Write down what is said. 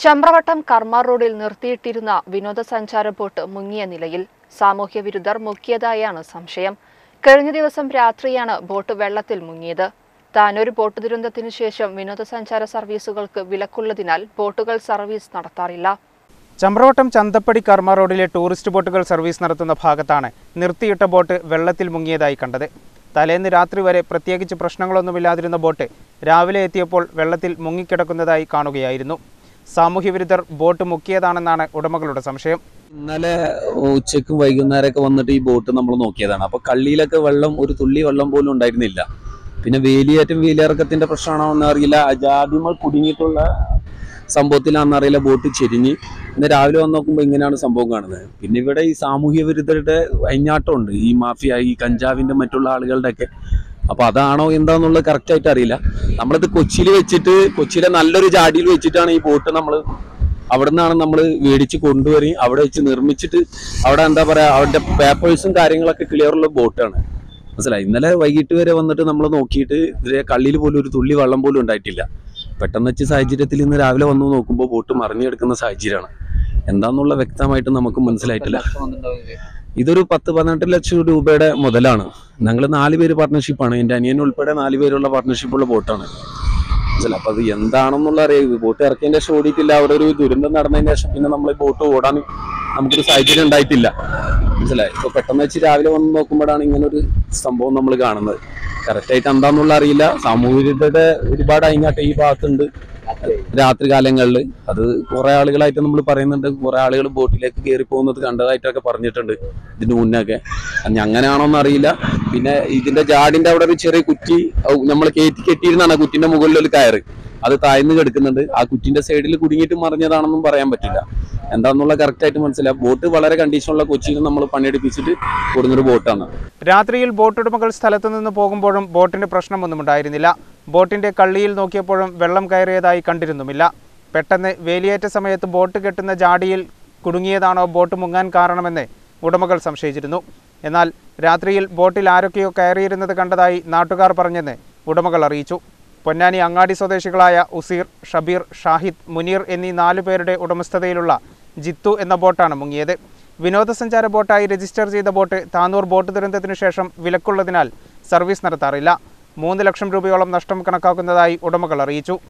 ചമ്രവട്ടം കർമ്മ റോഡിൽ നിർത്തിയിട്ടിരുന്ന വിനോദസഞ്ചാര ബോട്ട് മുങ്ങിയ നിലയിൽ സാമൂഹ്യ വിരുദ്ധർ മുക്കിയതായാണ് സംശയം കഴിഞ്ഞ ദിവസം രാത്രിയാണ് ബോട്ട് വെള്ളത്തിൽ മുങ്ങിയത് താനൊരു ബോട്ട് ദുരന്തത്തിനു ശേഷം വിനോദസഞ്ചാര സർവീസുകൾക്ക് വിലക്കുള്ളതിനാൽ ബോട്ടുകൾ സർവീസ് നടത്താറില്ല ചമ്രവട്ടം ചന്തപ്പടി കർമ്മ റോഡിലെ ടൂറിസ്റ്റ് ബോട്ടുകൾ സർവീസ് നടത്തുന്ന ഭാഗത്താണ് നിർത്തിയിട്ട ബോട്ട് വെള്ളത്തിൽ മുങ്ങിയതായി കണ്ടത് തലേന്ന് രാത്രി വരെ പ്രത്യേകിച്ച് പ്രശ്നങ്ങളൊന്നുമില്ലാതിരുന്ന ബോട്ട് രാവിലെ എത്തിയപ്പോൾ വെള്ളത്തിൽ മുങ്ങിക്കിടക്കുന്നതായി കാണുകയായിരുന്നു സാമൂഹ്യ വിരുദ്ധർ ബോട്ട് മുക്കിയതാണെന്നാണ് ഉടമകളുടെ സംശയം ഇന്നലെ ഉച്ചയ്ക്കും വൈകുന്നേരമൊക്കെ വന്നിട്ട് ഈ ബോട്ട് നമ്മൾ നോക്കിയതാണ് അപ്പൊ കള്ളിയിലൊക്കെ വെള്ളം ഒരു തുള്ളി വെള്ളം പോലും ഉണ്ടായിരുന്നില്ല പിന്നെ വേലിയേറ്റം വേലിയിറക്കത്തിന്റെ പ്രശ്നമാണോ എന്ന് അറിയില്ല അജാതിമൾ കുടുങ്ങിയിട്ടുള്ള സംഭവത്തിലാണെന്ന് അറിയില്ല ബോട്ട് ചെരിഞ്ഞ് ഇന്ന് രാവിലെ വന്ന് നോക്കുമ്പോൾ ഇങ്ങനെയാണ് സംഭവം കാണുന്നത് പിന്നെ ഇവിടെ ഈ സാമൂഹ്യ വിരുദ്ധരുടെ അഴിഞ്ഞാട്ടമുണ്ട് ഈ മാഫിയ ഈ കഞ്ചാവിന്റെ മറ്റുള്ള ആളുകളുടെ ഒക്കെ അപ്പൊ അതാണോ എന്താന്നുള്ളത് കറക്റ്റ് ആയിട്ട് അറിയില്ല നമ്മളിത് കൊച്ചിയിൽ വെച്ചിട്ട് കൊച്ചിയിലെ നല്ലൊരു ജാടിയിൽ വെച്ചിട്ടാണ് ഈ ബോട്ട് നമ്മൾ അവിടെ നിന്നാണ് നമ്മൾ മേടിച്ച് കൊണ്ടുവരികയും അവിടെ വെച്ച് നിർമ്മിച്ചിട്ട് അവിടെ എന്താ പറയാ അവരുടെ പേപ്പേഴ്സും കാര്യങ്ങളൊക്കെ ക്ലിയർ ഉള്ള ബോട്ടാണ് മനസ്സിലായി ഇന്നലെ വൈകിട്ട് വരെ വന്നിട്ട് നമ്മൾ നോക്കിയിട്ട് ഇതിലെ കള്ളിയിൽ പോലും ഒരു തുള്ളി വെള്ളം പോലും ഉണ്ടായിട്ടില്ല പെട്ടെന്ന് വെച്ച സാഹചര്യത്തിൽ ഇന്ന് രാവിലെ വന്ന് നോക്കുമ്പോൾ ബോട്ട് മറിഞ്ഞെടുക്കുന്ന സാഹചര്യമാണ് എന്താന്നുള്ള വ്യക്തമായിട്ട് നമുക്ക് മനസ്സിലായിട്ടില്ല ഇതൊരു പത്ത് പതിനെട്ട് ലക്ഷം രൂപയുടെ മുതലാണ് ഞങ്ങൾ നാല് പേര് പാർട്ട്ണർഷിപ്പാണ് എൻ്റെ അനിയൻ ഉൾപ്പെടെ നാല് പേരുള്ള പാർട്ട്ണർഷിപ്പുള്ള ബോട്ടാണ് മനസ്സിലായി അപ്പൊ അത് എന്താണെന്നുള്ള അറിയാം ബോട്ട് ഇറക്കിയതിന്റെ ശേഷം ഓടിയിട്ടില്ല അവിടെ ഒരു ദുരന്തം നടന്നതിന് ശേഷം പിന്നെ നമ്മൾ ബോട്ട് ഓടാൻ നമുക്കൊരു സാഹചര്യം ഉണ്ടായിട്ടില്ല മനസ്സിലായി ഇപ്പൊ പെട്ടെന്ന് വെച്ച് രാവിലെ വന്ന് നോക്കുമ്പോഴാണ് ഇങ്ങനെ ഒരു സംഭവം നമ്മൾ കാണുന്നത് കറക്റ്റ് ആയിട്ട് എന്താന്നുള്ള അറിയില്ല സാമൂഹികരുടെ ഒരുപാട് അയിങ്ങാട്ട് ഈ ഭാഗത്തുണ്ട് രാത്രി കാലങ്ങളിൽ അത് കുറെ ആളുകളായിട്ട് നമ്മൾ പറയുന്നുണ്ട് കുറെ ആളുകൾ ബോട്ടിലേക്ക് കയറി പോകുന്നത് കണ്ടതായിട്ടൊക്കെ പറഞ്ഞിട്ടുണ്ട് ഇതിന് മുന്നേ ഒക്കെ അത് അങ്ങനെയാണോന്ന് അറിയില്ല പിന്നെ ഇതിന്റെ ജാടിന്റെ അവിടെ ഒരു ചെറിയ കുറ്റി നമ്മൾ കയറ്റി കെട്ടിയിരുന്നാണ് ആ കുറ്റിന്റെ മുകളിൽ ഒരു കയറ് അത് താഴ്ന്നു കിടക്കുന്നുണ്ട് ആ കുറ്റിന്റെ സൈഡിൽ കുടുങ്ങിയിട്ട് മറിഞ്ഞതാണെന്നും പറയാൻ പറ്റില്ല എന്താന്നുള്ള കറക്റ്റ് ആയിട്ട് മനസ്സിലായി ബോട്ട് വളരെ കണ്ടീഷനുള്ള കൊച്ചിയിൽ നമ്മൾ പണിയെടുപ്പിച്ചിട്ട് കൊടുന്നൊരു ബോട്ടാണ് രാത്രിയിൽ ബോട്ട് ഉടമകൾ സ്ഥലത്തു നിന്ന് പോകുമ്പോഴും ബോട്ടിന് പ്രശ്നമൊന്നും ഉണ്ടായിരുന്നില്ല ബോട്ടിന്റെ കള്ളിയിൽ നോക്കിയപ്പോഴും വെള്ളം കയറിയതായി കണ്ടിരുന്നുമില്ല പെട്ടെന്ന് വേലിയേറ്റ സമയത്ത് ബോട്ട് കെട്ടുന്ന ജാടിയിൽ കുടുങ്ങിയതാണോ ബോട്ട് മുങ്ങാൻ കാരണമെന്ന് ഉടമകൾ സംശയിച്ചിരുന്നു എന്നാൽ രാത്രിയിൽ ബോട്ടിൽ ആരൊക്കെയോ കയറിയിരുന്നത് കണ്ടതായി നാട്ടുകാർ പറഞ്ഞെന്ന് ഉടമകൾ അറിയിച്ചു പൊന്നാനി അങ്ങാടി സ്വദേശികളായ ഉസീർ ഷബീർ ഷാഹിദ് മുനീർ എന്നീ നാലു പേരുടെ ഉടമസ്ഥതയിലുള്ള ജിത്തു എന്ന ബോട്ടാണ് മുങ്ങിയത് വിനോദസഞ്ചാര ബോട്ടായി രജിസ്റ്റർ ചെയ്ത ബോട്ട് താനൂർ ബോട്ട് ദുരന്തത്തിനു ശേഷം വിലക്കുള്ളതിനാൽ സർവീസ് നടത്താറില്ല മൂന്ന് ലക്ഷം രൂപയോളം നഷ്ടം കണക്കാക്കുന്നതായി ഉടമകൾ അറിയിച്ചു